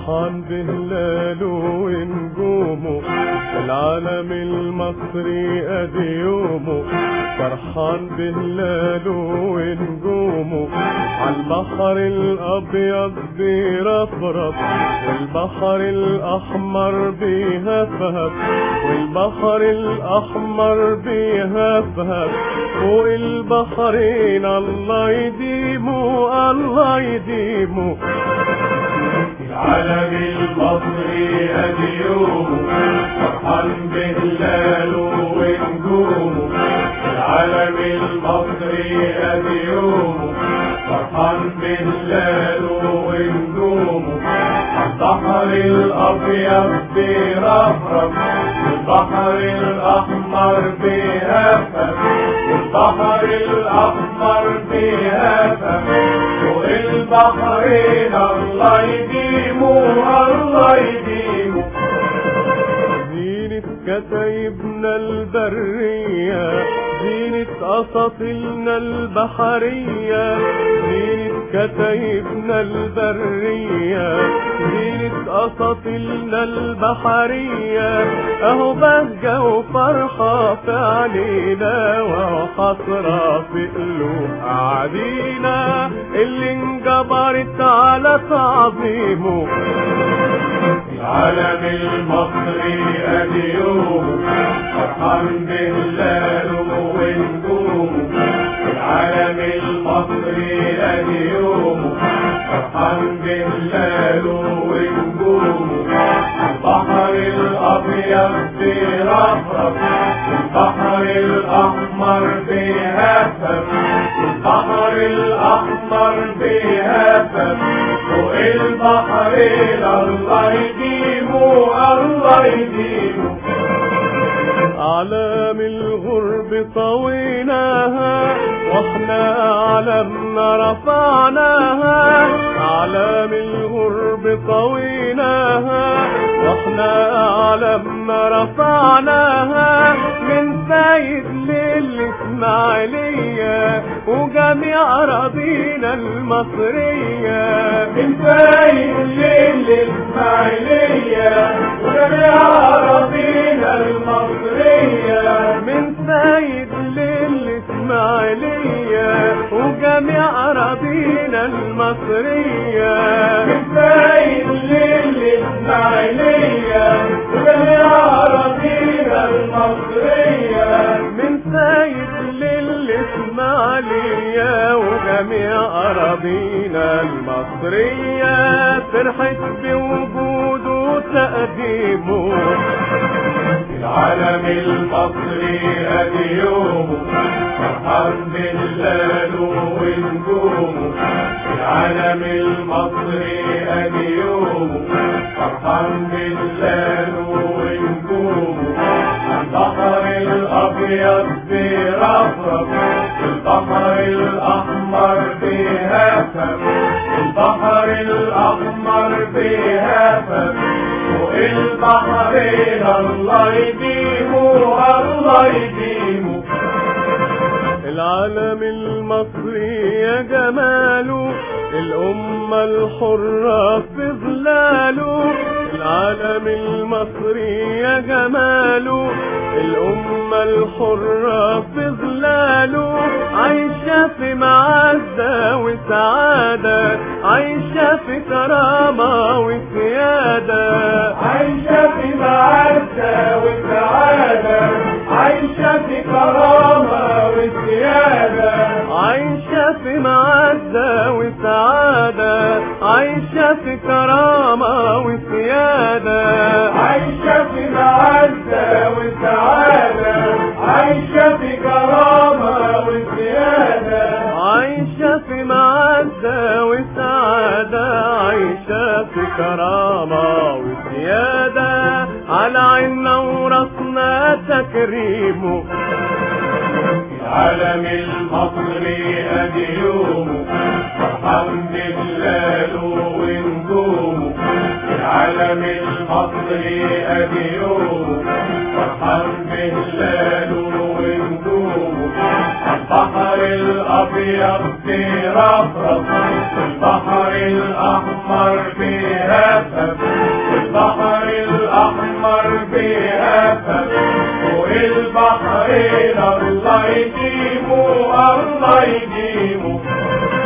فرحان بهلاله ونجومه العالم المصري ادي يومه فرحان بهلاله ونجومه عالبحر الابيض بيرفرف والبحر الاحمر بيهفهف والبحر الاحمر بيهفهف فوق البحرين الله يديمه الله يديمه العالم المصري ادي يومه فرحان بهلاله ونجومه العالم المصري ادي يومه فرحان بهلاله ونجومه البحر الابيض بيرفرف والبحر الاحمر بيهفف والبحر الاحمر بيهفف فوق البحرين الله يديمه الله يديمه زينة كتايبنا البرية زينة أساطيلنا البحرية زينة كتايبنا البرية زينة أساطيلنا البحرية أهو بهجة وفرحة في علينا وهو حسرة في قلوب قاعدينا اللي انجبرت على تعظيمه العالم المصري ادي يومه فرحان بهلاله ونجومه العالم المصري ادي يومه فرحان بهلاله ونجومه البحر الابيض بيرفرف البحر الاحمر بيهفف البحر الاحمر بيهفف فوق البحرين الله يديمه الله يديمه أعلام الغرب طويناها واحنا أعلامنا رفعناها أعلام الغرب طويناها واحنا أعلامنا رفعناها من سيد للإسماعيلية وجميع أراضينا المصرية من فايد للإسماعيلية وجميع أراضينا المصرية من سيد للإسماعيلية وجميع أراضينا المصرية من فايد للإسماعيلية وجميع أراضينا المصرية من سيد للإسماعيلية وجميع أراضينا المصرية فرحت بوجوده وتقديمه العالم المصري ادي يومه فرحان بهلاله ونجومه العالم المصري ادي يومه فرحان بهلاله ونجومه البحر الابيض بيرفرف البحر الاحمر بيهفف البحر الاحمر بيهفف فوق البحرين الله يديمه الله يديمه العالم المصري يا جماله الأمة الحرة في ظلاله العالم المصري يا جماله الأمة الحرة في ظلاله عايشة في معزة وسعادة عايشة في كرامة وسيادة عايشة في معزة وسعادة عايشة في كرامة وسيادة عايشة في معزة وسعادة عايشة في كرامة وسيادة عايشة في معزة وسعادة عايشة في كرامة وسيادة عايشة في معزة وسعادة عايشة في كرامة وسيادة على عيننا وراسنا تكريمه العالم المصري ادي يومه فرحان بهلاله ونجومه العالم المصري ادي يومه فرحان بهلاله ونجومه البحر الابيض بيرفرف البحر الاحمر بيهفف البحرين الله يديمه الله يديمه